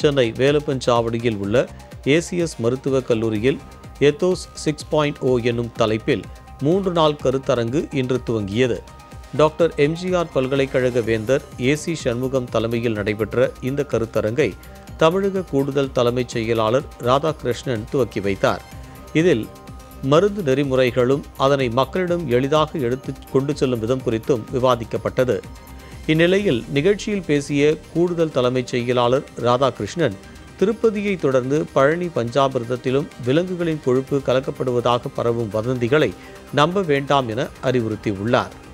சென்னை வேலப்பஞ்சாவடியில் உள்ள ஏசிஎஸ் மருத்துவக் கல்லூரியில் எத்தோஸ் சிக்ஸ் பாயிண்ட் ஓ என்னும் தலைப்பில் மூன்று நாள் கருத்தரங்கு இன்று துவங்கியது டாக்டர் எம்ஜிஆர் பல்கலைக்கழக வேந்தர் ஏசி சண்முகம் தலைமையில் நடைபெற்ற இந்த கருத்தரங்கை தமிழக கூடுதல் தலைமைச் செயலாளர் ராதாகிருஷ்ணன் துவக்கி வைத்தார் இதில் மருந்து நெறிமுறைகளும் அதனை மக்களிடம் எளிதாக எடுத்து கொண்டு செல்லும் விதம் குறித்தும் விவாதிக்கப்பட்டது இந்நிலையில் நிகழ்ச்சியில் பேசிய கூடுதல் தலைமைச் செயலாளர் ராதாகிருஷ்ணன் திருப்பதியை தொடர்ந்து பழனி பஞ்சாமிர்தத்திலும் விலங்குகளின் கொழுப்பு கலக்கப்படுவதாக பரவும் வதந்திகளை நம்ப வேண்டாம் என அறிவுறுத்தியுள்ளார்